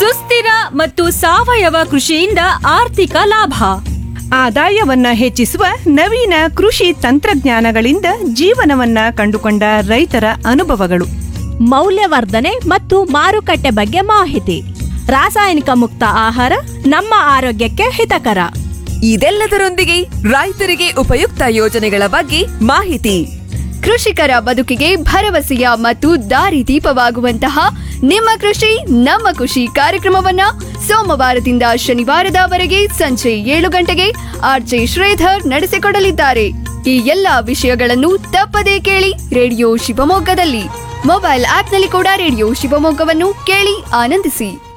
ಸುಸ್ಥಿರ ಮತ್ತು ಸಾವಯವ ಕೃಷಿಯಿಂದ ಆರ್ಥಿಕ ಲಾಭ ಆದಾಯವನ್ನ ಹೆಚ್ಚಿಸುವ ನವೀನ ಕೃಷಿ ತಂತ್ರಜ್ಞಾನಗಳಿಂದ ಜೀವನವನ್ನ ಕಂಡುಕೊಂಡ ರೈತರ ಅನುಭವಗಳು ಮೌಲ್ಯವರ್ಧನೆ ಮತ್ತು ಮಾರುಕಟ್ಟೆ ಬಗ್ಗೆ ಮಾಹಿತಿ ರಾಸಾಯನಿಕ ಮುಕ್ತ ಆಹಾರ ನಮ್ಮ ಆರೋಗ್ಯಕ್ಕೆ ಹಿತಕರ ಇದೆಲ್ಲದರೊಂದಿಗೆ ರೈತರಿಗೆ ಉಪಯುಕ್ತ ಯೋಜನೆಗಳ ಬಗ್ಗೆ ಮಾಹಿತಿ ಕೃಷಿಕರ ಬದುಕಿಗೆ ಭರವಸೆಯ ಮತ್ತು ದಾರಿದೀಪವಾಗುವಂತಹ ನಿಮ್ಮ ಕೃಷಿ ನಮ್ಮ ಖುಷಿ ಕಾರ್ಯಕ್ರಮವನ್ನ ಸೋಮವಾರದಿಂದ ಶನಿವಾರದವರೆಗೆ ಸಂಜೆ ಏಳು ಗಂಟೆಗೆ ಆರ್ಜೆ ಶ್ರೀಧರ್ ನಡೆಸಿಕೊಡಲಿದ್ದಾರೆ ಈ ಎಲ್ಲಾ ವಿಷಯಗಳನ್ನು ತಪ್ಪದೇ ಕೇಳಿ ರೇಡಿಯೋ ಶಿವಮೊಗ್ಗದಲ್ಲಿ ಮೊಬೈಲ್ ಆಪ್ನಲ್ಲಿ ಕೂಡ ರೇಡಿಯೋ ಶಿವಮೊಗ್ಗವನ್ನು ಕೇಳಿ ಆನಂದಿಸಿ